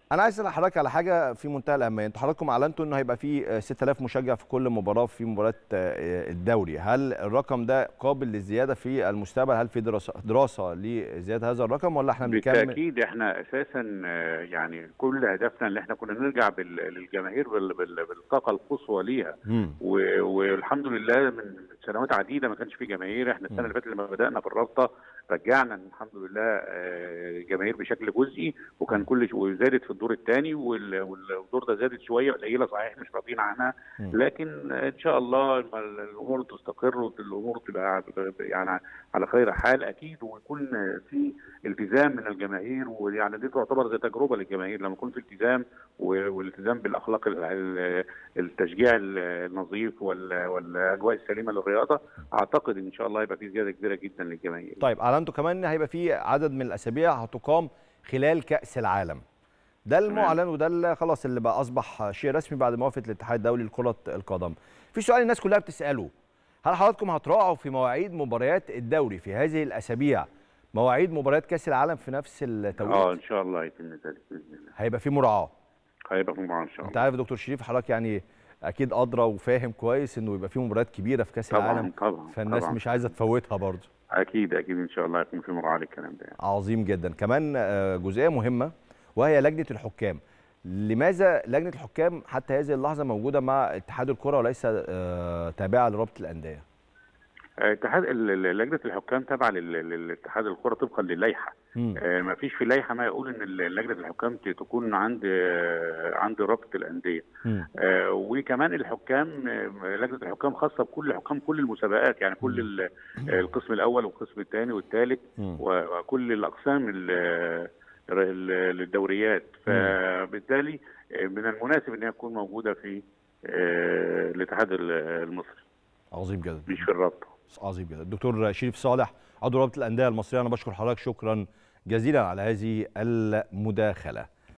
انا عايز اسال حضرتك على حاجه في منتهى الاهميه انتوا حضراتكم اعلنتوا انه هيبقى في 6000 مشجع في كل مباراه في مباراه الدوري هل الرقم ده قابل للزياده في المستقبل هل في دراسه دراسه لزياده هذا الرقم ولا احنا بنكمل بالتاكيد احنا اساسا يعني كل هدفنا ان احنا كنا نرجع للجماهير بالطاقه القصوى ليها والحمد لله من سنوات عديده ما كانش في جماهير احنا السنه اللي فاتت لما بدانا بالرابطه رجعنا الحمد لله جماهير بشكل جزئي وكان كل وزادت في الدور الثاني والدور ده زادت شويه قليله صحيح مش راضيين عنها لكن ان شاء الله الامور تستقر والامور تبقى يعني على خير حال اكيد ويكون في التزام من الجماهير ويعني دي تعتبر زي تجربه للجماهير لما يكون في التزام والالتزام بالاخلاق التشجيع النظيف والاجواء السليمه للرياضه اعتقد ان شاء الله يبقى في زياده كبيره جدا للجماهير. طيب اعلنتوا كمان ان هيبقى في عدد من الاسابيع هتقام خلال كاس العالم. ده المعلن وده اللي خلاص اللي بقى اصبح شيء رسمي بعد موافقه الاتحاد الدولي لكره القدم. في سؤال الناس كلها بتساله هل حضراتكم هتراعوا في مواعيد مباريات الدوري في هذه الاسابيع مواعيد مباريات كاس العالم في نفس التوقيت؟ اه ان شاء الله يتم ذلك باذن الله. هيبقى في مراعاه. هيبقى في مراعاه ان شاء الله. انت عارف يا دكتور شريف حضرتك يعني اكيد ادرى وفاهم كويس انه يبقى في مباريات كبيره في كاس طبعًا العالم طبعا فالناس طبعًا. مش عايزه تفوتها برضه. اكيد اكيد ان شاء الله يكون في مراعاه للكلام ده يعني. عظيم جدا كمان جزئيه مهمه وهي لجنه الحكام لماذا لجنه الحكام حتى هذه اللحظه موجوده مع اتحاد الكره وليس تابعه لرابطه الانديه اتحاد لجنه الحكام تابعه للاتحاد الكره طبقا للائحه ما فيش في اللائحه ما يقول ان لجنه الحكام تكون عند عند رابطه الانديه آه وكمان الحكام لجنه الحكام خاصه بكل حكام كل المسابقات يعني كل القسم الاول والقسم الثاني والثالث وكل الاقسام للدوريات فبالتالي من المناسب ان هي تكون موجوده في الاتحاد المصري عظيم جدا مش في الرابطه عظيم جدا الدكتور شريف صالح عضو رابطه الانديه المصريه انا بشكر حضرتك شكرا جزيلا على هذه المداخله